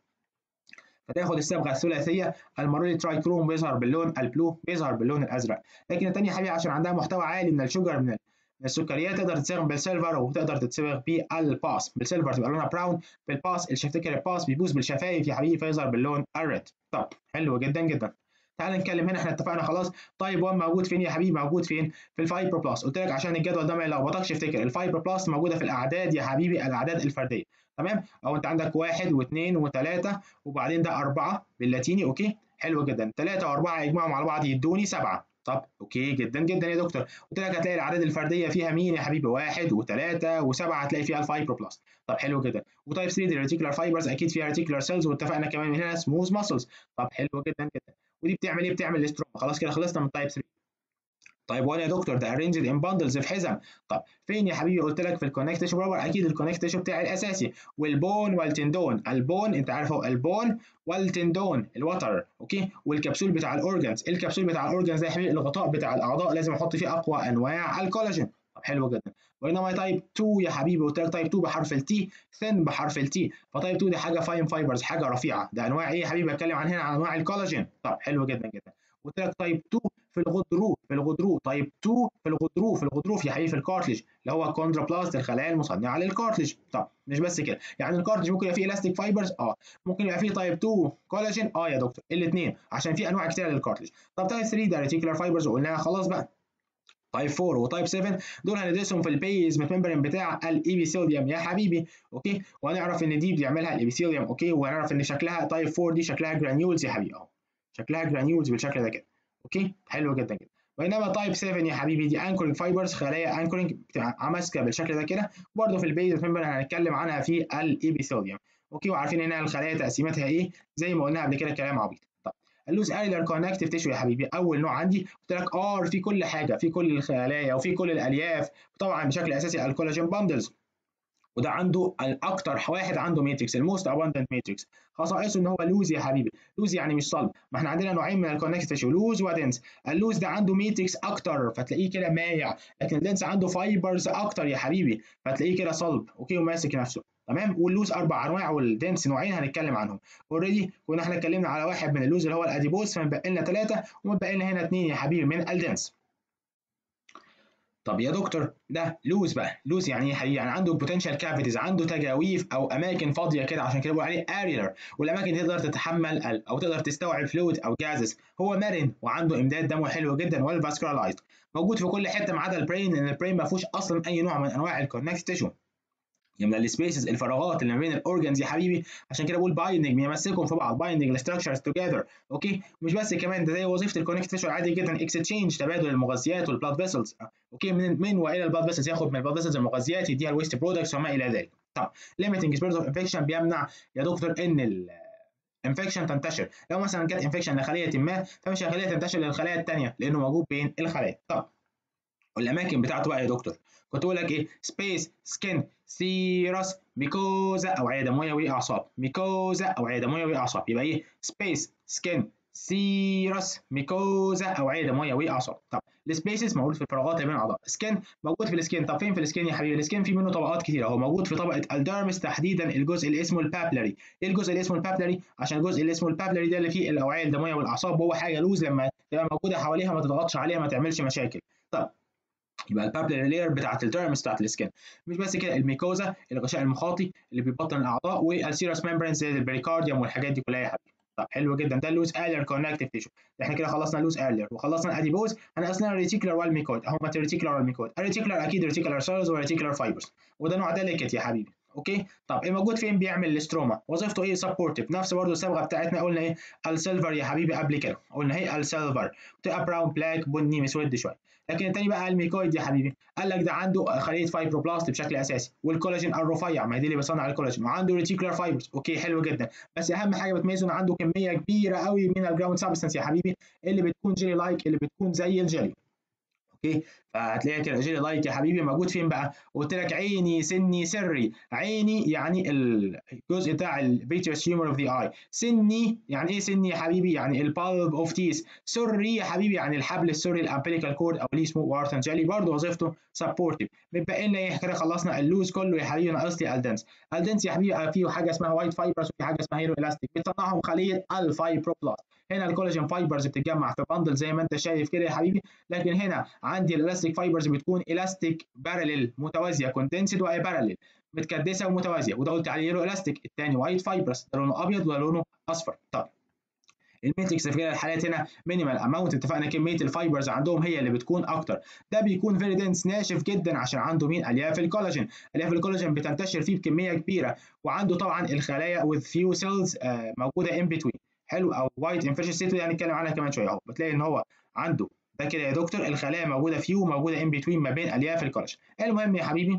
فتاخد الصبغه الثلاثيه المره دي ترايكروم بيظهر باللون البلو بيظهر باللون الازرق لكن الثانيه يا حبيبي عشان عندها محتوى عالي من الشوجر من السكريات تقدر تتصبغ بالسيلفر وتقدر تتصبغ بالباس بالسيلفر تبقى لونها براون بالباس اللي تفتكر الباس بيبوظ بالشفايف يا حبيبي فيظهر باللون الريد طب حلو جدا جدا تعال نتكلم هنا احنا اتفقنا خلاص تايب 1 موجود فين يا حبيبي موجود فين في الفايبر بلس قلت لك عشان الجدول ده ما يلخبطكش افتكر الفايبر بلس موجوده في الاعداد يا حبيبي الاعداد الفرديه تمام او انت عندك واحد واثنين وثلاثه وبعدين ده اربعه باللاتيني اوكي حلو جدا ثلاثه واربعه يجمعهم على بعض يدوني سبعه طب اوكي جدا جدا يا دكتور قلت لك هتلاقي الاعداد الفرديه فيها مين يا حبيبي واحد وثلاثه وسبعه هتلاقي فيها الفايبر بلس طب حلو جدا وتايب 3 دي ريتيكولار فايبرز اكيد فيها ريتيكولار سيلز واتفقنا كمان من هنا سموث ماسلز طب حلو جدا جدا ودي بتعمل ايه بتعمل الاستروما خلاص كده خلصنا من تايب 3 طيب 1 يا دكتور ده ارينجد ان باندلز في حزم طب فين يا حبيبي قلت لك في الكونكت تيشو بروبر اكيد الكونكت تيشو بتاعي الاساسي والبون والتندون البون انت عارف هو البون والتندون الوتر اوكي والكبسول بتاع الاورجنز الكبسول بتاع الاورجنز ده يا حبيبي الغطاء بتاع الاعضاء لازم احط فيه اقوى انواع الكولاجين طب حلو جدا بينما تايب 2 يا حبيبي قلت لك تايب 2 بحرف التي ثين بحرف التي فتايب 2 دي حاجه فاين فايبرز حاجه رفيعه ده انواع ايه يا حبيبي بتكلم عن هنا عن انواع الكولاجين طب حلو جدا جدا قلت لك تايب 2 في الغضروف في الغضروف تايب 2 في الغضروف في الغضروف يا حبيبي في الكارتلج اللي هو كوندروبلاست الخلايا المصنعه للكارتلج طب مش بس كده يعني الكارتلج ممكن يبقى فيه الاستيك فايبرز اه ممكن يبقى فيه تايب 2 كولاجين اه يا دكتور الاثنين عشان في انواع كتير للكارتلج طب تايب 3 ده ريتيكولار فايبرز وقلناها خلاص بقى تايب 4 وتايب 7 دول هندرسهم في البيزمنت ممبرين بتاع الابيثيليوم يا حبيبي اوكي وهنعرف ان دي بيعملها الابيثيليوم اوكي وهنعرف ان شكلها تايب 4 دي شكلها جرانيولز يا حبيبي اهو شكلها جرانيولز بالشكل ده كده اوكي حلو جدا جدا بينما تايب 7 يا حبيبي دي انكورنج فايبرز خلايا انكورنج ماسكه بالشكل ده كده برضه في البيزمنت ممبرين هنتكلم عنها في الابيثيليوم اوكي وعارفين ان الخلايا تقسيماتها ايه زي ما قلنا قبل كده كلام عبيط اللوز اريلر كونكتيف تيشو يا حبيبي اول نوع عندي قلت لك ار في كل حاجه في كل الخلايا وفي كل الالياف طبعا بشكل اساسي الكولاجين باندلز وده عنده الاكتر واحد عنده ماتريكس الموست اباندنت ماتريكس خصائصه ان هو لوز يا حبيبي لوز يعني مش صلب ما احنا عندنا نوعين من الكونكتيف تيشو لوز ودنس اللوز ده عنده ماتريكس اكتر فتلاقيه كده مايع لكن الدنس عنده فايبرز اكتر يا حبيبي فتلاقيه كده صلب اوكي وماسك نفسه تمام واللوز اربع انواع والدنس نوعين هنتكلم عنهم اوريدي كنا احنا اتكلمنا على واحد من اللوز اللي هو الاديبوز فمبقى لنا ثلاثه ومبقى لنا هنا اثنين يا حبيبي من الدنس طب يا دكتور ده لوز بقى لوز يعني ايه يا حبيبي يعني عنده بوتنشال كافيتيز عنده تجاويف او اماكن فاضيه كده عشان كده بقول عليه اريلر والاماكن دي تقدر تتحمل او تقدر تستوعب فلويد او جازز هو مرن وعنده امداد دموي حلو جدا والفاسكولارايزد موجود في كل حته ما عدا البرين لان البرين ما فيهوش اصلا اي نوع من انواع الكونكت تيشو يملى السبيسز الفراغات اللي ما بين الاورجنز يا حبيبي عشان كده بقول بايندنج بيمسكهم في بعض بايندنج الستراكشرز توجذر اوكي مش بس كمان ده زي وظيفه الكونكت تيشو عادي جدا اكستشينج تبادل المغذيات والبلاد فيسلز اوكي من من والى البلاد فيسلز ياخد من البلاد فيسلز المغذيات يديها الويست برودكتس وما الى ذلك طب ليميتنج سبيرت اوف انفكشن بيمنع يا دكتور ان ال انفكشن تنتشر لو مثلا جت انفكشن لخليه ما فمش هيخليها تنتشر للخلايا الثانيه لانه موجود بين الخلايا طب والاماكن بتاعته بقى يا دكتور كنت بقول لك ايه سبيس سكين سيرس ميكوزا اوعيه دمويه واعصاب ميكوزا اوعيه دمويه واعصاب يبقى ايه سبيس سكين سيرس ميكوزا اوعيه دمويه واعصاب طب السبيسز موجود في الفراغات بين الاعضاء سكين موجود في السكين طب فين في السكين يا حبيبي السكين في منه طبقات كتير اهو موجود في طبقه الديرمس تحديدا الجزء اللي اسمه البابلري ايه الجزء اللي اسمه البابلري عشان الجزء اللي اسمه البابلري ده اللي فيه الاوعيه الدمويه والاعصاب وهو حاجه لوز لما تبقى موجوده حواليها ما تضغطش عليها ما تعملش مشاكل طب يبقى البابلر لاير بتاعت الديرمس بتاعت السكين مش بس كده الميكوزا الغشاء المخاطي اللي بيبطن الاعضاء والسيرس ممبرين زي البريكارديوم والحاجات دي كلها يا حبيبي طب حلو جدا ده اللوز ايلر كونكتيف تيشو احنا كده خلصنا اللوز ايلر وخلصنا الاديبوز هنقصنا الريتيكولار والميكود اهو الريتيكولار والميكود الريتيكولار اكيد ريتيكولار سيلز وريتيكولار فايبرز وده نوع ديليكت يا حبيبي اوكي طب الموجود فين بيعمل الاستروما وظيفته ايه سبورتيف نفس برضه الصبغه بتاعتنا قلنا ايه السيلفر يا حبيبي قبل كده قلنا هي السيلفر بتبقى براون بلاك بني مسود شويه لكن التاني بقى الميكويد يا حبيبي قال لك ده عنده خليه فايبروبلاست بشكل اساسي والكولاجين الرفيع ما هي دي اللي بيصنع الكولاجين وعنده ريتيكولار فايبرز اوكي حلو جدا بس اهم حاجه بتميزه ان عنده كميه كبيره قوي من الجراوند سبستانس يا حبيبي اللي بتكون جيلي لايك اللي بتكون زي الجيلي اوكي فهتلاقيها كده جيلي لايك يا حبيبي موجود فين بقى قلت لك عيني سني سري عيني يعني الجزء بتاع الفيتريس هيومر اوف ذا اي سني يعني ايه سني يا حبيبي يعني البالب اوف تيس سري يا حبيبي يعني الحبل السري الامبليكال كورد او اللي اسمه وارتن جيلي برضه وظيفته سبورتيف متبقي لنا ايه كده خلصنا اللوز كله يا حبيبي ناقص لي الدنس الدنس يا حبيبي فيه حاجه اسمها وايت فايبرز وفي حاجه اسمها هيرو الاستيك بتصنعهم خليه الفايبروبلاست هنا الكولاجين فايبرز بتتجمع في باندل زي ما انت شايف كده يا حبيبي لكن هنا عندي الالاستيك فايبرز بتكون الاستيك بارلل متوازيه كوندنسد واي بارلل متكدسه ومتوازيه وده قلت عليه يلو الاستيك الثاني وايت فايبرز ده لونه ابيض وده لونه اصفر طب الميتريكس في كلا الحالات هنا مينيمال اماونت اتفقنا كميه الفايبرز عندهم هي اللي بتكون اكتر ده بيكون فيري دنس ناشف جدا عشان عنده مين الياف الكولاجين الياف الكولاجين بتنتشر فيه بكميه كبيره وعنده طبعا الخلايا with few cells موجوده in between حلو او وايت انفيرشن ستيت يعني هنتكلم عنها كمان شويه اهو بتلاقي ان هو عنده ده كده يا دكتور الخلايا موجوده فيو موجوده ان بتوين ما بين الياف الكولاجين المهم يا حبيبي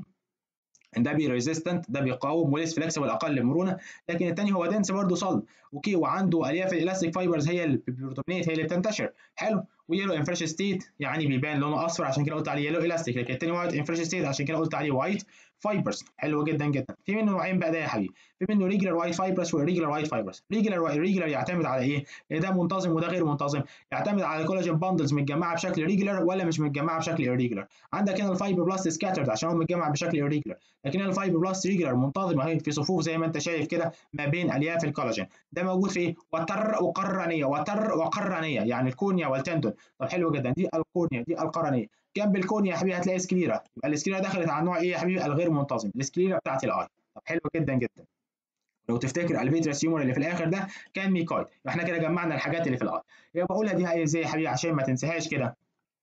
ان ده بي ريزيستنت ده بيقاوم وليس فلكسبل اقل مرونه لكن الثاني هو دنس برضه صلب اوكي وعنده الياف الالاستيك فايبرز هي البروتوبينات هي اللي بتنتشر حلو ويلو انفرش ستيت يعني بيبان لونه اصفر عشان كده قلت عليه يلو الاستيك لكن الثاني وايت انفرش ستيت عشان كده قلت عليه وايت فايبرز حلو جدا جدا في منه نوعين بقى ده يا حبيبي في منه ريجولار وايت فايبرز وريجولار وايت فايبرز ريجولار ريجولار يعتمد على ايه ان ده منتظم وده غير منتظم يعتمد على كولاجين باندلز متجمعه بشكل ريجولار ولا مش متجمعه بشكل irregular عندك هنا الفايبر بلاست سكاترد عشان هو متجمع بشكل irregular لكن هنا الفايبر بلاست ريجولار منتظم اهي في صفوف زي ما انت شايف كده ما بين الياف الكولاجين ده موجود في وتر وقرنيه وتر وقرنيه يعني الكورنيا والتندون طب حلو جدا دي الكورنيا دي القرنيه جنب الكورنيا يا حبيبي هتلاقي سكليرا يبقى السكليرا دخلت على النوع ايه يا حبيبي الغير منتظم السكليرا بتاعت الاي طب حلو جدا جدا لو تفتكر الفيتريس هيومر اللي في الاخر ده كان ميكويد احنا كده جمعنا الحاجات اللي في الاي يبقى بقولها دي ازاي يا حبيبي عشان ما تنساهاش كده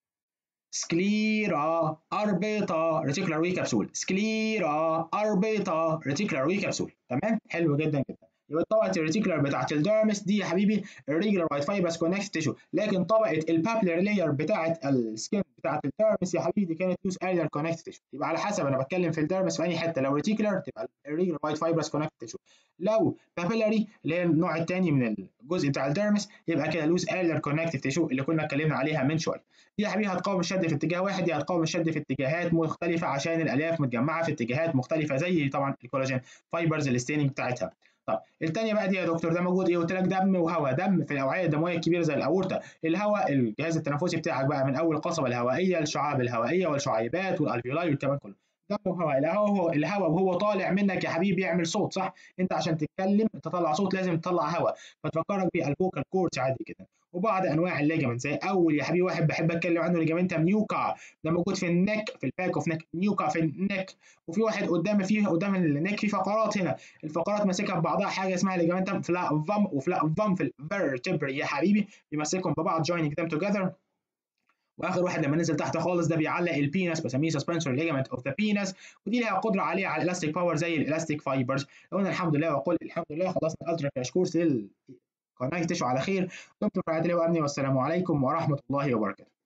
سكليرا اربيتا ريتيكولار وي كبسول سكليرا اربيتا ريتيكولار وي كبسول تمام حلو جدا جدا يبقى طبقه الريتيكولار بتاعت الديرمس دي يا حبيبي الريجولار وايت فايبرز كونكت تيشو لكن طبقه البابلر لاير بتاعت السكين بتاعت الديرمس يا حبيبي دي كانت لوز اريال كونكت تيشو يبقى على حسب انا بتكلم في الديرمس في اي حته لو ريتيكولار تبقى الريجولار وايت فايبرز كونكت تيشو لو بابيلاري اللي هي النوع الثاني من الجزء بتاع الديرمس يبقى كده لوز اريال كونكت تيشو اللي كنا اتكلمنا عليها من شويه دي يا حبيبي هتقاوم الشد في اتجاه واحد دي هتقاوم الشد في اتجاهات مختلفه عشان الالياف متجمعه في اتجاهات مختلفه زي طبعا الكولاجين فايبرز الستيننج بتاعتها طب الثانيه بقى دي يا دكتور ده موجود ايه قلت لك دم وهواء دم في الاوعيه الدمويه الكبيره زي الاورطه الهواء الجهاز التنفسي بتاعك بقى من اول القصبه الهوائيه الشعاب الهوائيه والشعيبات والالفيولاي والكلام كله دم وهواء الهواء هو الهواء وهو طالع منك يا حبيبي بيعمل صوت صح انت عشان تتكلم تطلع صوت لازم تطلع هواء فتفكرك بالفوكال كورتس عادي كده وبعض انواع الليجمنت زي اول يا حبيبي واحد بحب اتكلم عنه ليجمنت نيوكا ده موجود في النك في الباك اوف نك نيوكا في النك وفي واحد قدام فيه قدام النك في فقرات هنا الفقرات ماسكها ببعضها حاجه اسمها ليجمنت فلافم وفلافم في الفيرتبري يا حبيبي بيمسكهم ببعض joining them together واخر واحد لما نزل تحت خالص ده بيعلق البينس بسميه سسبنسوري ليجمنت اوف ذا بينس ودي لها قدره عاليه على الالاستيك باور زي الالاستيك فايبرز قلنا الحمد لله وقل الحمد لله خلصنا الالترا كراش كورس للقناه تشوا على خير دمتم في رعايه الله وامني والسلام عليكم ورحمه الله وبركاته